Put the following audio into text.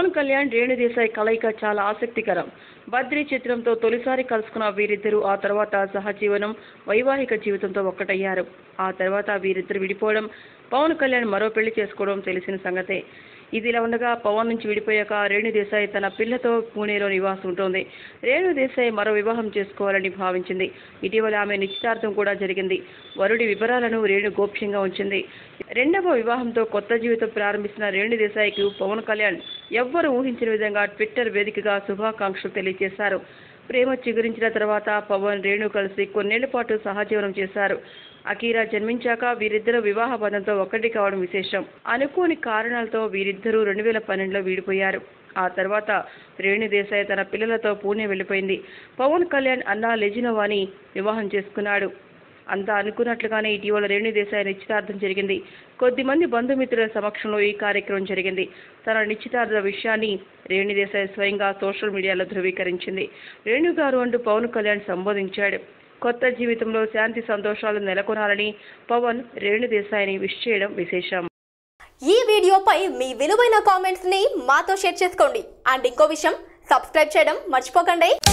పవన్ కళ్యాణ్ రేణు దేశాయ్ కలయిక చాలా ఆసక్తికరం బద్రీ చిత్రంతో తొలిసారి కలుసుకున్న వీరిద్దరూ ఆ తర్వాత సహజీవనం వైవాహిక జీవితంతో ఒక్కటయ్యారు ఆ తర్వాత వీరిద్దరు విడిపోవడం పవన్ కళ్యాణ్ మరో పెళ్లి చేసుకోవడం తెలిసిన సంగతే ఇదిలా ఉండగా పవన్ నుంచి విడిపోయాక రేణు దేశాయ్ తన పిల్లతో పూణేలో నివాసం ఉంటుంది రేణు దేశాయ్ మరో వివాహం చేసుకోవాలని భావించింది ఇటీవల ఆమె నిశ్చితార్థం కూడా జరిగింది వరుడి వివరాలను రేణు గోప్యంగా ఉంచింది రెండవ వివాహంతో కొత్త జీవితం ప్రారంభిస్తున్న రేణు దేశాయ్కు పవన్ కళ్యాణ్ ఎవ్వరూ ఊహించిన విధంగా ట్విట్టర్ వేదికగా శుభాకాంక్షలు తెలియజేశారు ప్రేమ చిగురించిన తర్వాత పవన్ రేణు కలిసి కొన్నేళ్ల పాటు సహజీవనం చేశారు అకీరా జన్మించాక వీరిద్దరూ వివాహ బంధంతో ఒక్కటి కావడం విశేషం అనుకోని కారణాలతో వీరిద్దరూ రెండు వేల పన్నెండులో వీడిపోయారు ఆ తర్వాత రేణు దేశాయ్ తన పిల్లలతో పూణే వెళ్ళిపోయింది పవన్ కళ్యాణ్ అన్నా లెజినోవాని వివాహం చేసుకున్నాడు అంతా అనుకున్నట్లుగానే ఇటీవల రేణు దేశాయ్ నిశ్చితార్థం జరిగింది కొద్దిమంది బంధుమిత్రుల సమక్షంలో ఈ కార్యక్రమం జరిగింది తన నిశ్చితార్థ విషయాన్ని రేణు దేశాయ్ స్వయంగా సోషల్ మీడియాలో ధృవీకరించింది రేణు గారు అంటూ పవన్ కళ్యాణ్ సంబోధించాడు కొత్త జీవితంలో శాంతి సంతోషాలు నెలకొనాలని పవన్ రేణు దేశాయ్ని విష్ చేయడం విశేషం ఈ వీడియోపై మీ విలువైన కామెంట్స్ ని మాతో షేర్ చేసుకోండి అండ్ ఇంకో విషయం సబ్స్క్రైబ్ చేయడం మర్చిపోకండి